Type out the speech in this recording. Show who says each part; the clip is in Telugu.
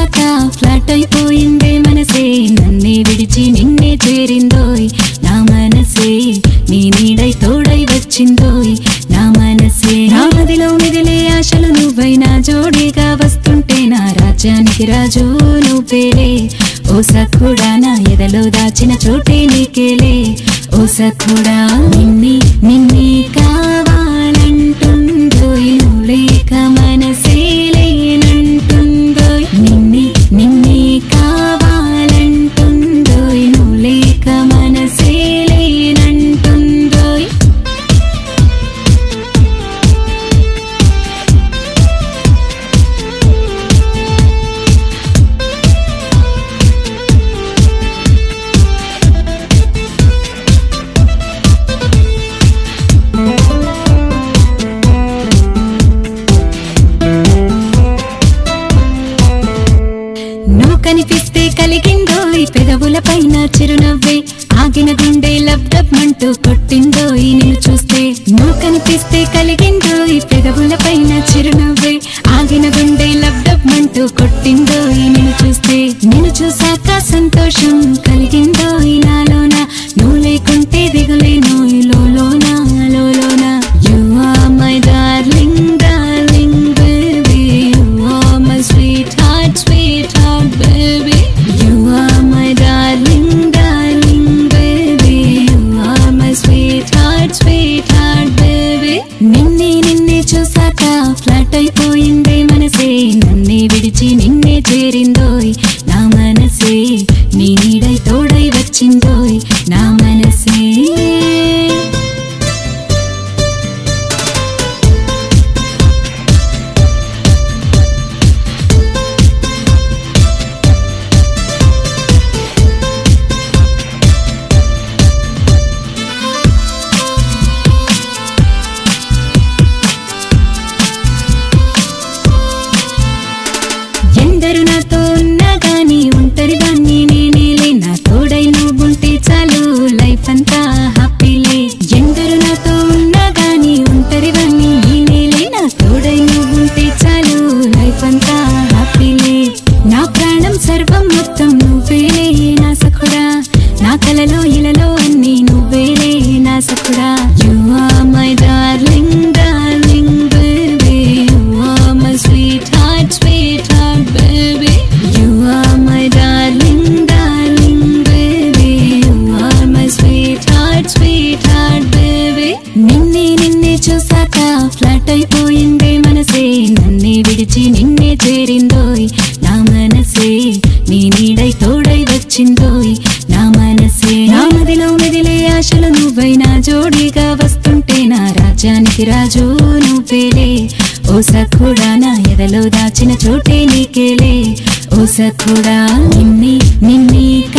Speaker 1: చూసాక ఫ్లాట్ అయిపోయిందే మనసే నన్నే విడిచి నిన్నే చేరిందోయ్ నా మనసే నీ నీడై తోడై వచ్చిందోయ్ నా మనసే నా మదిలో మిదిలే ఆశలు నువ్వైనా జోడీగా వస్తుంటే నా రాజ్యానికి రాజు నువ్వేలే ఓ సఖుడా నా ఎదలో దాచిన చోటే నీకేలే ఓ సఖుడా నిన్ని నిన్ని కావాలంటుందో నువ్వు లేక మనసే లేనంటుందో నిన్ని నిన్ని కావాలంటుందో నువ్వు లేక మనసే లేనంటుందో నువ్వు కనిపిస్తే కలిగిందో ఈ పెదవుల పైన చిరునవ్వే ఆగిన గుండె లబ్డబ్మంటూ కొట్టిందో ఈ నిన్ను చూస్తే నువ్వు కనిపిస్తే కలిగిందో ఈ పెదవుల పైన చిరునవ్వే ఆగిన గుండె లబ్డబ్మంటూ కొట్టిందో ఈ నిన్ను చూస్తే నిన్ను చూసాక సంతోషం కలిగిందో ఈ నాలోన నువ్వు లేకుంటే దిగులేను ఈ లోలోన లోలోన you are my darling darling baby you are my sweetheart sweetheart baby you are my darling darling baby you are my sweetheart sweetheart baby నిన్నే నిన్నే చూసాక ఫ్లాట్ అయిపోయిందే మనసే నన్నే విడిచి నిన్నే చేరిందోయ్ నా మనసే నీ నీడై తోడై వచ్చిందోయ్ నా మనసే ఎందరు నాతో ఉన్నా గానీ ఒంటరిదాన్ని నేనేలే నా తోడై నువ్వుంటే చాలు లైఫ్ అంతా హ్యాపీలే ఎందరు నాతో ఉన్నా గానీ ఒంటరిదాన్ని నేనేలే నా తోడై నువ్వుంటే చాలు లైఫ్ అంతా హ్యాపీలే నా ప్రాణం సర్వం మొత్తం నువ్వేలే నా సఖుడా నా కలలో ఇలలో అన్ని నువ్వేలే నా సఖుడా you are my darling darling baby you are my sweetheart sweetheart baby you are my darling darling baby you are my sweetheart sweetheart baby నిన్నే నిన్నే చూసాక ఫ్లాట్ అయిపోయిందే మనసే నన్నే విడిచి నిన్నే చేరిందోయ్ నా మనసే నీ నీడై తోడై వచ్చిందోయ్ నా మనసే నా మదిలో మెదిలే ఆశలు నువ్వైనా జోడీగా వస్తుంటే నా రాజ్యానికి రాజు నువ్వేలే ఓ సఖుడా నా ఎదలో దాచిన చోటే నీకేలే ఓ సఖుడా నిన్ని నిన్ని